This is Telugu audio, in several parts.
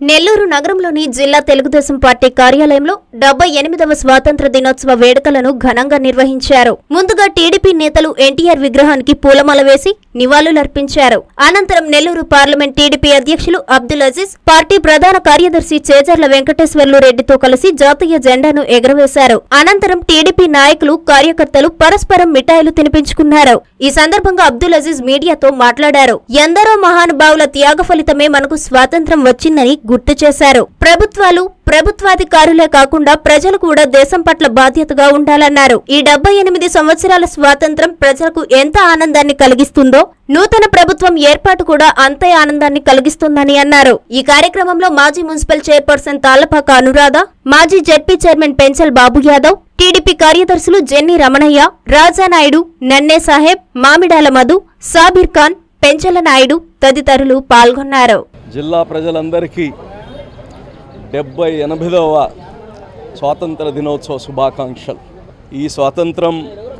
నెల్లూరు నగరంలోని జిల్లా తెలుగుదేశం పార్టీ కార్యాలయంలో డెబ్బై ఎనిమిదవ స్వాతంత్ర దినోత్సవ వేడుకలను ఘనంగా నిర్వహించారు ముందుగా టీడీపీ నేతలు ఎన్టీఆర్ విగ్రహానికి పూలమాల వేసి నివాళులర్పించారు అనంతరం నెల్లూరు పార్లమెంట్ టీడీపీ అధ్యక్షులు అబ్దుల్ అజీజ్ పార్టీ ప్రధాన కార్యదర్శి చేజర్ల వెంకటేశ్వర్లు రెడ్డితో కలిసి జాతీయ జెండాను ఎగురవేశారు అనంతరం టీడీపీ నాయకులు కార్యకర్తలు పరస్పరం మిఠాయిలు తినిపించుకున్నారు ఈ సందర్భంగా అబ్దుల్ అజీజ్ మీడియాతో మాట్లాడారు ఎందరో మహానుభావుల త్యాగ ఫలితమే మనకు స్వాతంత్రం వచ్చిందని గుర్తు చేశారు ప్రభుత్వాలు ప్రభుత్వాధికారులే కాకుండా ప్రజలు కూడా దేశం పట్ల బాధ్యతగా ఉండాలన్నారు ఈ డెబ్బై ఎనిమిది సంవత్సరాల స్వాతంత్రం ప్రజలకు ఎంత ఆనందాన్ని కలిగిస్తుందో నూతన ప్రభుత్వం ఏర్పాటు కూడా అంతే ఆనందాన్ని కలిగిస్తుందని అన్నారు ఈ కార్యక్రమంలో మాజీ మున్సిపల్ చైర్పర్సన్ తాళ్లపాక అనురాధ మాజీ ZP chairman Penchal Babu Yadav TDP కార్యదర్శులు జెన్ని రమణయ్య రాజానాయుడు నన్నే సాహెబ్ మామిడాల మధు సాబిర్ ఖాన్ పెంచల నాయుడు తదితరులు పాల్గొన్నారు జిల్లా ప్రజలందరికీ డెబ్బై ఎనిమిదవ స్వాతంత్ర దినోత్సవ శుభాకాంక్షలు ఈ స్వాతంత్రం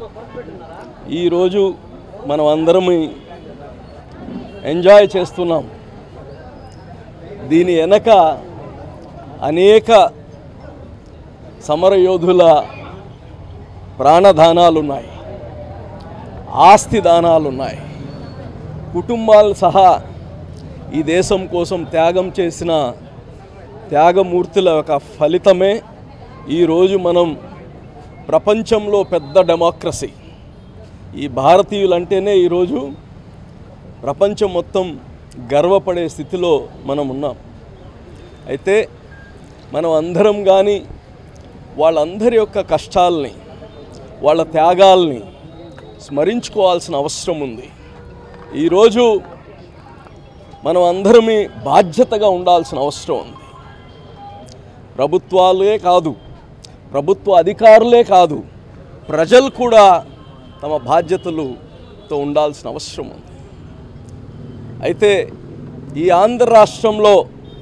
ఈరోజు మనం అందరం ఎంజాయ్ చేస్తున్నాం దీని వెనక అనేక సమరయోధుల ప్రాణదానాలున్నాయి ఆస్తి దానాలున్నాయి కుటుంబాలు సహా ఈ దేశం కోసం త్యాగం చేసిన త్యాగమూర్తుల యొక్క ఫలితమే ఈరోజు మనం ప్రపంచంలో పెద్ద డెమోక్రసీ ఈ భారతీయులంటేనే ఈరోజు ప్రపంచం మొత్తం గర్వపడే స్థితిలో మనం ఉన్నాం అయితే మనం అందరం కానీ వాళ్ళందరి యొక్క కష్టాల్ని వాళ్ళ త్యాగాల్ని స్మరించుకోవాల్సిన అవసరం ఉంది ఈరోజు మనం అందరమీ బాధ్యతగా ఉండాల్సిన అవసరం ఉంది ప్రభుత్వాలే కాదు ప్రభుత్వ అధికారులే కాదు ప్రజలు కూడా తమ బాధ్యతలతో ఉండాల్సిన అవసరం ఉంది అయితే ఈ ఆంధ్ర రాష్ట్రంలో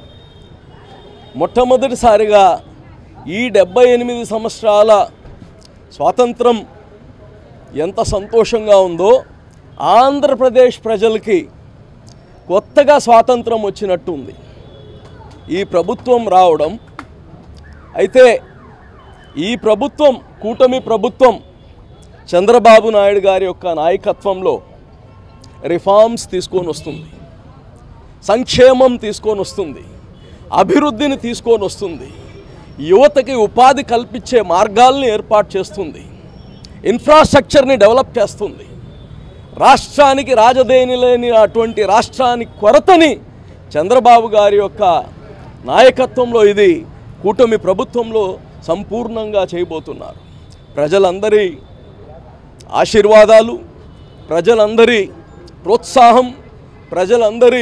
మొట్టమొదటిసారిగా ఈ డెబ్బై ఎనిమిది సంవత్సరాల స్వాతంత్రం ఎంత సంతోషంగా ఉందో ఆంధ్రప్రదేశ్ ప్రజలకి కొత్తగా స్వాతంత్రం వచ్చినట్టు ఉంది ఈ ప్రభుత్వం రావడం అయితే ఈ ప్రభుత్వం కూటమి ప్రభుత్వం చంద్రబాబు నాయుడు గారి యొక్క నాయకత్వంలో రిఫార్మ్స్ తీసుకొని వస్తుంది సంక్షేమం తీసుకొని వస్తుంది అభివృద్ధిని తీసుకొని వస్తుంది యువతకి ఉపాధి కల్పించే మార్గాల్ని ఏర్పాటు చేస్తుంది ఇన్ఫ్రాస్ట్రక్చర్ని డెవలప్ చేస్తుంది రాష్ట్రానికి రాజధాని లేని అటువంటి రాష్ట్రానికి కొరతని చంద్రబాబు గారి యొక్క నాయకత్వంలో ఇది కూటమి ప్రభుత్వంలో సంపూర్ణంగా చేయబోతున్నారు ప్రజలందరి ఆశీర్వాదాలు ప్రజలందరి ప్రోత్సాహం ప్రజలందరి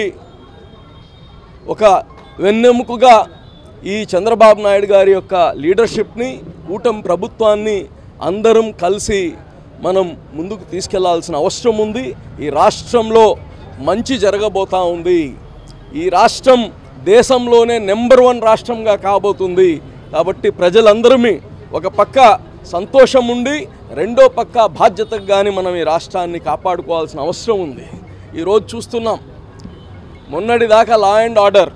ఒక వెన్నెముకగా ఈ చంద్రబాబు నాయుడు గారి యొక్క లీడర్షిప్ని కూటమి ప్రభుత్వాన్ని అందరం కలిసి మనం ముందుకు తీసుకెళ్లాల్సిన అవసరం ఉంది ఈ రాష్ట్రంలో మంచి జరగబోతా ఉంది ఈ రాష్ట్రం దేశంలోనే నెంబర్ వన్ రాష్ట్రంగా కాబోతుంది కాబట్టి ప్రజలందరమీ ఒక పక్క సంతోషం ఉండి రెండో పక్క బాధ్యతగా కానీ మనం ఈ రాష్ట్రాన్ని కాపాడుకోవాల్సిన అవసరం ఉంది ఈరోజు చూస్తున్నాం మొన్నటి దాకా లా అండ్ ఆర్డర్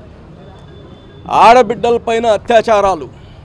ఆడబిడ్డలపైన అత్యాచారాలు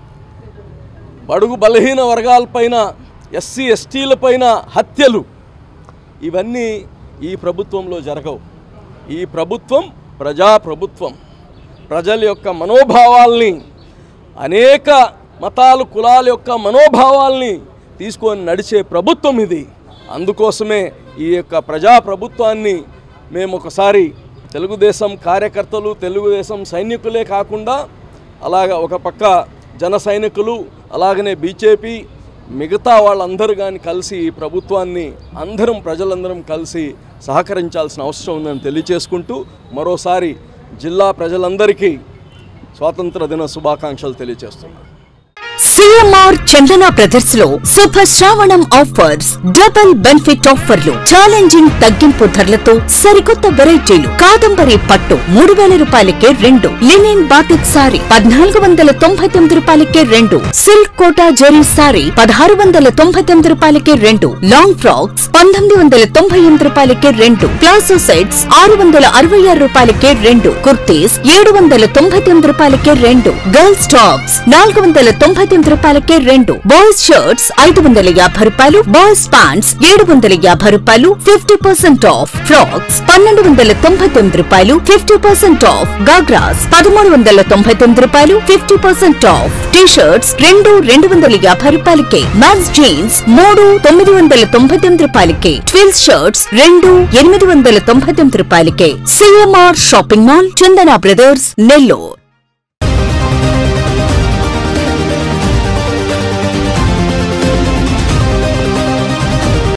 బడుగు బలహీన వర్గాలపైన ఎస్సీ ఎస్టీలపైన హత్యలు ఇవన్నీ ఈ ప్రభుత్వంలో జరగవు ఈ ప్రభుత్వం ప్రజా ప్రభుత్వం ప్రజల యొక్క మనోభావాల్ని అనేక మతాలు కులాల యొక్క మనోభావాల్ని తీసుకొని నడిచే ప్రభుత్వం ఇది అందుకోసమే ఈ యొక్క ప్రజా ప్రభుత్వాన్ని మేము ఒకసారి తెలుగుదేశం కార్యకర్తలు తెలుగుదేశం సైనికులే కాకుండా అలాగ ఒక పక్క జన సైనికులు అలాగనే బీజేపీ మిగతా వాళ్ళందరూ కానీ కలిసి ఈ ప్రభుత్వాన్ని అందరం ప్రజలందరం కలిసి సహకరించాల్సిన అవసరం ఉందని తెలియచేసుకుంటూ మరోసారి జిల్లా ప్రజలందరికీ స్వాతంత్ర దిన శుభాకాంక్షలు తెలియజేస్తున్నాను సిఎంఆర్ చందన బ్రదర్స్ లో Subha Sravanam offers double benefit ఆఫర్లు ఛాలెంజింగ్ తగ్గింపు ధరలతో సరికొత్త వెరైటీలు కాదంబరి పట్టు మూడు వేల రూపాయలకే రెండు లినిన్ బాటిక్ సారీ పద్నాలుగు వందల తొంభై తొమ్మిది రూపాయలకే రెండు సిల్క్ కోటా జెరీ సారీ పదహారు వందల తొంభై తొమ్మిది రూపాయలకే రెండు లాంగ్ ఫ్రాక్స్ పంతొమ్మిది వందల తొంభై ఎనిమిది రూపాయలకే రెండు ప్లాసో సెట్స్ ఆరు వందల అరవై ఆరు రూపాయలకే రెండు కుర్తీస్ ఏడు వందల తొంభై తొమ్మిది రూపాయలకే రెండు గర్ల్స్ టాప్స్ నాలుగు వందల తొంభై తొమ్మిది రూపాయలకే రెండు బాయ్స్ షర్ట్స్ ఐదు వందల యాభై రూపాయలు బాయ్స్ ప్యాంట్స్ ఏడు వందల యాభై రూపాయలు ఫిఫ్టీ పర్సెంట్ ఆఫ్ ఫ్రాక్స్ పన్నెండు వందల తొంభై తొమ్మిది రూపాయలు ఫిఫ్టీ పర్సెంట్ ఆఫ్ గాగ్రాస్ పదమూడు వందల తొంభై తొమ్మిది రూపాయలు fifty percent off T shirts రెండు రెండు వందల యాభై రూపాయలకే మ్యాన్స్ జీన్స్ మూడు తొమ్మిది వందల తొంభై తొమ్మిది రూపాయలకే ట్విల్స్ షర్ట్స్ రెండు ఎనిమిది వందల తొంభై తొమ్మిది రూపాయలకే CMR shopping mall Chandana brothers Nellore